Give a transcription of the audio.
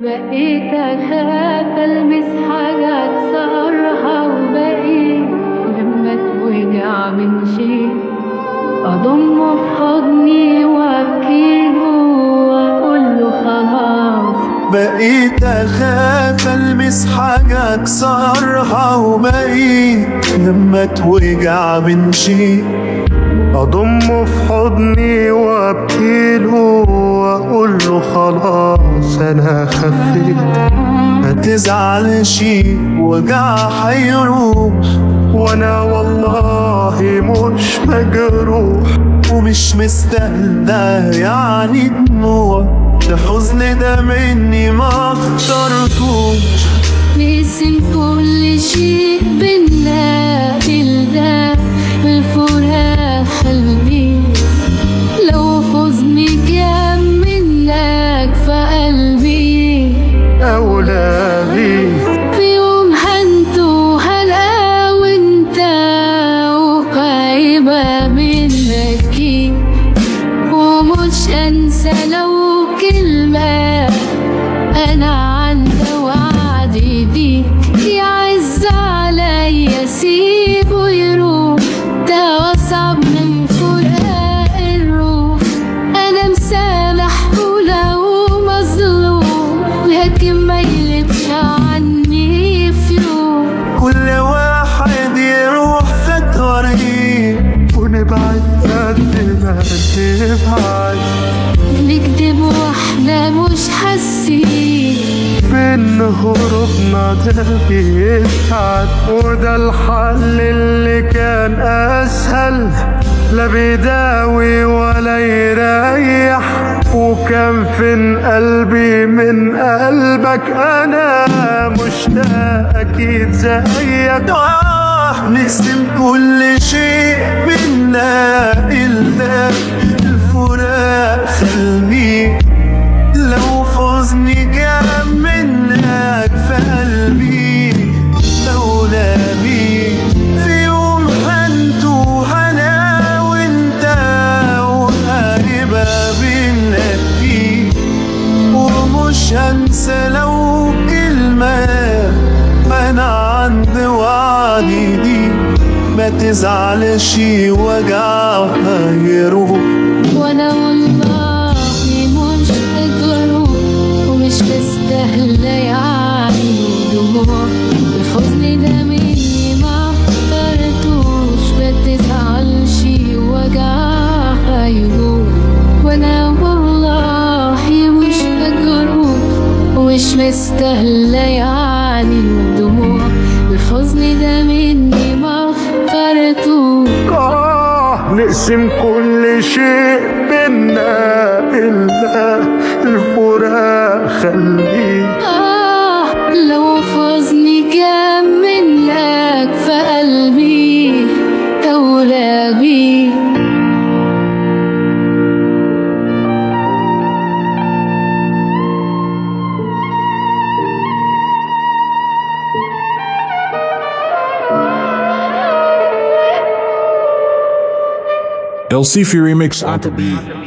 بقيت أخاف ألمس حاجة أكسرها وبقيت لما اتوجع من شيء أضمه في حضني وأبكيله وأقوله خلاص بقيت اخاف المس حاجة اكسرها وبقيت لما اتوجع من شيء اضمه في حضني وابكيله واقول له خلاص انا خفيت ما تزعلش وجع هيروح وانا والله مش مجروح ومش مستاهله يعني دموع ده حزن ده مني ما اخترتوش نقسم كل شيء بينا إلا الفراق قلبي لو حزني كان منك فقلبي اولى بيك في يوم هنتو هلا وانت وقايبة منك ومش انسى لو كلمة انا عند وعدي بيك يعز عليا سيبه يروح ده اصعب من فراق الروح انا مسامح ولو مظلوم لكن ما يلبش عني في يوم كل واحد يروح في طريق ونبعد قد ما نبعد نكدب واحنا مش حاسين بين هروبنا ده بيتعب وده الحل اللي كان اسهل لا بيداوي ولا يريح وكان فين قلبي من قلبك انا مشتاق اكيد زيك آه نقسم كل شيء بينا الا الفراق خلني لو حزني كان منك في قلبي لولا بيك في يوم هنتو انا وانت وهيبقى بينا فيك ومش هنسى لو كلمة أنا عند وعدي دي ما تزعلش وجعها يروح وانا والله مش قادر ومش مستاهلة يعني دموع الحزن ده مني ما اخترتوش ما تزعلش وجعها يروح وانا والله مش قادر ومش مستاهلة يعني دموع الحزن ده مني ما اخترتوش آه نقسم كل شيء بينا إلا الفراق خليك آه لو حزني كان منك فقلبي أولى بيه LC Fury Mix on the beat.